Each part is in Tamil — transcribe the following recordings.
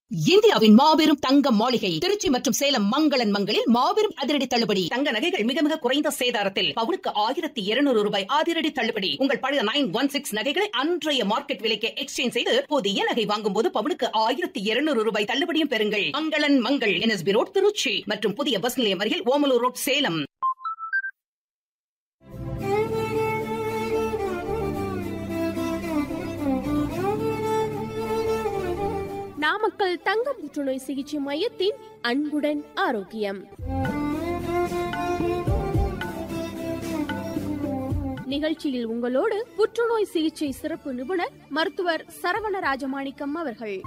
இந்தியாவின் மாபெரும் தங்க மாளிகை திருச்சி மற்றும் சேலம் மங்களன் மங்களில் மாபெரும் அதிரடி தள்ளுபடி தங்க நகைகள் மிக மிக குறைந்த சேதாரத்தில் பவுனுக்கு ஆயிரத்தி இருநூறு ரூபாய் அதிரடி தள்ளுபடி உங்கள் பழைய நைன் ஒன் சிக்ஸ் நகைகளை அன்றைய மார்க்கெட் விலைக்கு எக்ஸ்சேஞ்ச் செய்து புதிய நகை வாங்கும் போது பவுனுக்கு ஆயிரத்தி இருநூறு ரூபாய் தள்ளுபடியும் பெறுங்கள் மங்களன் மங்கள் என்எஸ்பி ரோட் திருச்சி மற்றும் புதிய பஸ் நிலையம் அருகில் ஓமலூர் ரோட் சேலம் நாமக்கல் தங்க புற்றுநோய் சிகிச்சை மையத்தின் அன்புடன் ஆரோக்கியம் நிகழ்ச்சியில் உங்களோடு புற்றுநோய் சிகிச்சை சிறப்பு நிபுணர் மருத்துவர் சரவண ராஜமாணிக்கம் அவர்கள்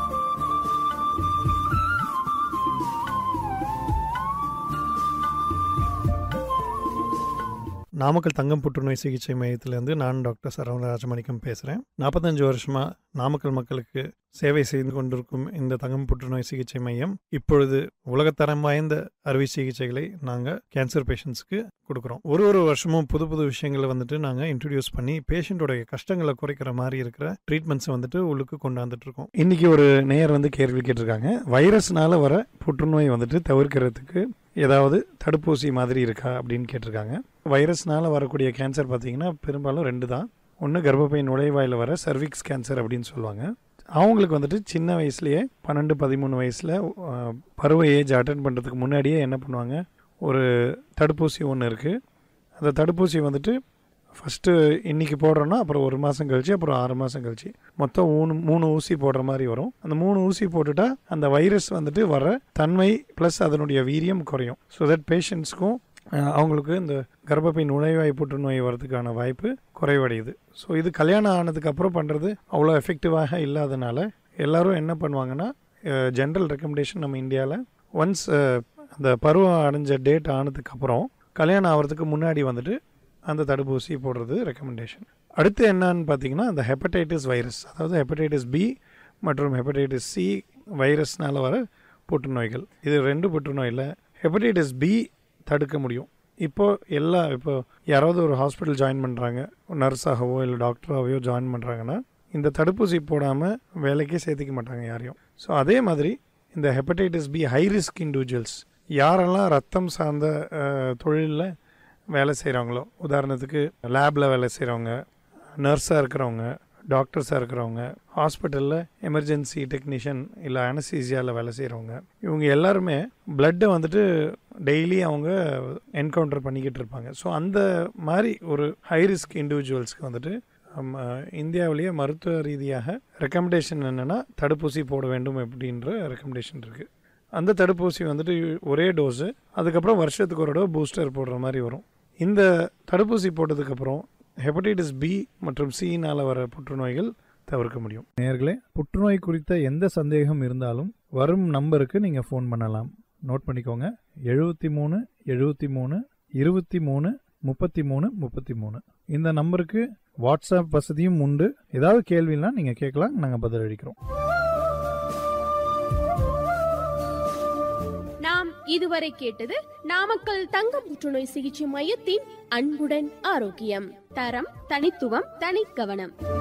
நாமக்கல் தங்கம் புற்றுநோய் சிகிச்சை மையத்திலேருந்து நான் டாக்டர் சரவண ராஜமாணிக்கம் பேசுகிறேன் நாற்பத்தஞ்சு வருஷமாக நாமக்கல் மக்களுக்கு சேவை செய்து கொண்டிருக்கும் இந்த தங்கம் புற்றுநோய் சிகிச்சை மையம் இப்பொழுது உலகத்தரம் வாய்ந்த அறுவை சிகிச்சைகளை நாங்கள் கேன்சர் பேஷண்ட்ஸ்க்கு கொடுக்குறோம் ஒரு ஒரு வருஷமும் புது புது விஷயங்களை வந்துட்டு நாங்கள் இன்ட்ரடியூஸ் பண்ணி பேஷண்ட்டோடைய கஷ்டங்களை குறைக்கிற மாதிரி இருக்கிற ட்ரீட்மெண்ட்ஸை வந்துட்டு உள்ளுக்கு கொண்டாந்துட்டு இருக்கோம் இன்னைக்கு ஒரு நேயர் வந்து கேள்வி கேட்டிருக்காங்க வைரஸ்னால வர புற்றுநோய் வந்துட்டு தவிர்க்கிறதுக்கு ஏதாவது தடுப்பூசி மாதிரி இருக்கா அப்படின்னு கேட்டிருக்காங்க வைரஸ்னால வரக்கூடிய கேன்சர் பார்த்தீங்கன்னா பெரும்பாலும் ரெண்டு தான் ஒன்று கர்ப்பப்பை நுழைவாயில் வர சர்விக்ஸ் கேன்சர் அப்படின்னு சொல்லுவாங்க அவங்களுக்கு வந்துட்டு சின்ன வயசுலேயே பன்னெண்டு பதிமூணு வயசில் பருவ ஏஜ் அட்டன் பண்ணுறதுக்கு முன்னாடியே என்ன பண்ணுவாங்க ஒரு தடுப்பூசி ஒன்று இருக்குது அந்த தடுப்பூசி வந்துட்டு ஃபஸ்ட்டு இன்றைக்கி போடுறோன்னா அப்புறம் ஒரு மாதம் கழிச்சு அப்புறம் ஆறு மாதம் கழிச்சு மொத்தம் மூணு மூணு ஊசி போடுற மாதிரி வரும் அந்த மூணு ஊசி போட்டுட்டா அந்த வைரஸ் வந்துட்டு வர தன்மை ப்ளஸ் அதனுடைய வீரியம் குறையும் ஸோ தட் பேஷண்ட்ஸ்க்கும் அவங்களுக்கு இந்த கர்ப்பப்பை நுழைவாய் புற்றுநோய் வரதுக்கான வாய்ப்பு குறைவடையுது ஸோ இது கல்யாணம் ஆனதுக்கு அப்புறம் பண்ணுறது அவ்வளோ எஃபெக்டிவாக இல்லாதனால எல்லாரும் என்ன பண்ணுவாங்கன்னா ஜென்ரல் ரெக்கமெண்டேஷன் நம்ம இந்தியாவில் ஒன்ஸ் அந்த பருவம் அடைஞ்ச டேட் ஆனதுக்கப்புறம் கல்யாணம் ஆகிறதுக்கு முன்னாடி வந்துட்டு அந்த தடுப்பூசி போடுறது ரெக்கமெண்டேஷன் அடுத்து என்னன்னு பார்த்தீங்கன்னா அந்த ஹெப்படைட்டிஸ் வைரஸ் அதாவது ஹெப்படைட்டிஸ் பி மற்றும் ஹெப்படைட்டிஸ் சி வைரஸ்னால வர புற்றுநோய்கள் இது ரெண்டு புற்றுநோயில் ஹெப்படைட்டிஸ் பி தடுக்க முடியும் இப்போ எல்லா இப்போ யாராவது ஒரு ஹாஸ்பிட்டல் ஜாயின் பண்ணுறாங்க நர்ஸாகவோ இல்லை டாக்டராகவோ ஜாயின் பண்ணுறாங்கன்னா இந்த தடுப்பூசி போடாமல் வேலைக்கே சேர்த்துக்க மாட்டாங்க யாரையும் ஸோ அதே மாதிரி இந்த hepatitis B high risk individuals யாரெல்லாம் ரத்தம் சார்ந்த தொழிலில் வேலை செய்கிறவங்களோ உதாரணத்துக்கு லேபில் வேலை செய்கிறவங்க நர்ஸாக இருக்கிறவங்க டாக்டர்ஸாக இருக்கிறவங்க ஹாஸ்பிட்டலில் எமர்ஜென்சி டெக்னீஷியன் இல்லை அனசீசியாவில் வேலை செய்கிறவங்க இவங்க எல்லாருமே பிளட்டை வந்துட்டு டெய்லி அவங்க என்கவுண்டர் பண்ணிக்கிட்டு இருப்பாங்க ஸோ அந்த மாதிரி ஒரு ஹை ரிஸ்க் இண்டிவிஜுவல்ஸ்க்கு வந்துட்டு இந்தியாவிலேயே மருத்துவ ரீதியாக ரெக்கமெண்டேஷன் என்னென்னா தடுப்பூசி போட வேண்டும் அப்படின்ற ரெக்கமெண்டேஷன் இருக்குது அந்த தடுப்பூசி வந்துட்டு ஒரே டோஸு அதுக்கப்புறம் வருஷத்துக்கு ஒரு தடவை பூஸ்டர் போடுற மாதிரி வரும் இந்த தடுப்பூசி போட்டதுக்கப்புறம் ஹெப்படைட்டிஸ் பி மற்றும் சியினால் வர புற்றுநோய்கள் தவிர்க்க முடியும் நேர்களே புற்றுநோய் குறித்த எந்த சந்தேகம் இருந்தாலும் வரும் நம்பருக்கு நீங்கள் ஃபோன் பண்ணலாம் நோட் பண்ணிக்கோங்க எழுபத்தி மூணு எழுபத்தி மூணு இருபத்தி மூணு முப்பத்தி மூணு முப்பத்தி மூணு இந்த நம்பருக்கு வாட்ஸ்அப் வசதியும் உண்டு ஏதாவது கேள்வினா நீங்கள் கேட்கலாம் நாங்கள் பதிலளிக்கிறோம் நாம் இதுவரை கேட்டது நாமக்கல் தங்க புற்றுநோய் சிகிச்சை மையத்தின் அன்புடன் ஆரோக்கியம் தரம் தனித்துவம் தனி கவனம்